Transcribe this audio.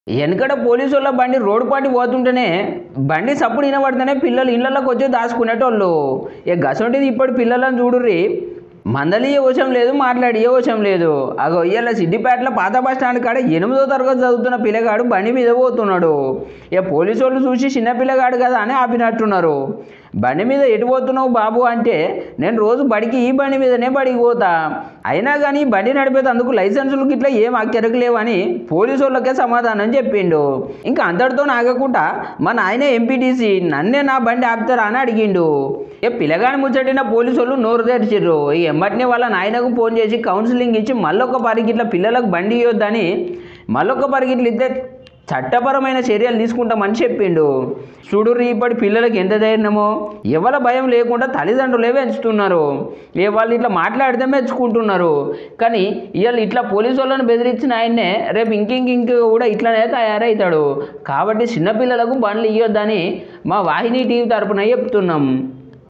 వెనకడ police వాళ్ళ బండి road పాటి పోతుంటేనే బండి సప్పుడు వినబడితేనే పిల్లలు ఇళ్ళలోకి వచ్చి దాచుకునేటోళ్ళు ఇక గసంటిది ఇప్పుడు పిల్లలను చూడుర్రి మందలియ వశం లేదు మాట్లాడియే వశం లేదు అగో ఇవాళ సిద్దిపేటలో పాత బస్ స్టాండ్ కాడ ఎనిమిదో తరగతి చదువుతున్న పిల్లగాడు బండి మీద పోతున్నాడు ఇక పోలీసు వాళ్ళు చూసి చిన్న పిల్లగాడు కదా అని ఆపినట్టున్నారు బండి మీద ఎటు పోతున్నావు బాబు అంటే నేను రోజు బడికి ఈ బండి మీదనే బడికి పోతా అయినా కానీ ఈ బండి నడిపేది అందుకు లైసెన్సులు గిట్లా ఏం అక్కరకలేవని పోలీసు వాళ్ళకే సమాధానం చెప్పిండు ఇంకా అంతటితో ఆగకుండా మా నాయన ఎంపీటీసీ నన్నే నా బండి ఆపుతారా అని అడిగిండు ఏ పిల్లగాని ముచ్చటిన పోలీసు వాళ్ళు నోరు తెరిచిర్రు ఈ ఎమ్మటిని వాళ్ళ నాయనకు ఫోన్ చేసి కౌన్సిలింగ్ ఇచ్చి మళ్ళొక పరిగిట్ల పిల్లలకు బండి ఇవ్వద్దని మళ్ళొక పరిగిట్లు ఇద్దే చట్టపరమైన చర్యలు తీసుకుంటామని చెప్పిండు చూడుర్రి ఇప్పటి పిల్లలకి ఎంత ధైర్యమో ఎవరి భయం లేకుండా తల్లిదండ్రులే పెంచుతున్నారు ఏ వాళ్ళు ఇట్లా మాట్లాడితే మెచ్చుకుంటున్నారు కానీ ఇవాళ ఇట్లా పోలీసు వాళ్ళని బెదిరించిన ఆయన్నే రేపు ఇంకింక ఇంక కూడా ఇట్లానే తయారవుతాడు కాబట్టి చిన్నపిల్లలకు బండ్లు ఇవ్వద్దని మా వాహిని టీవీ తరపున చెప్తున్నాం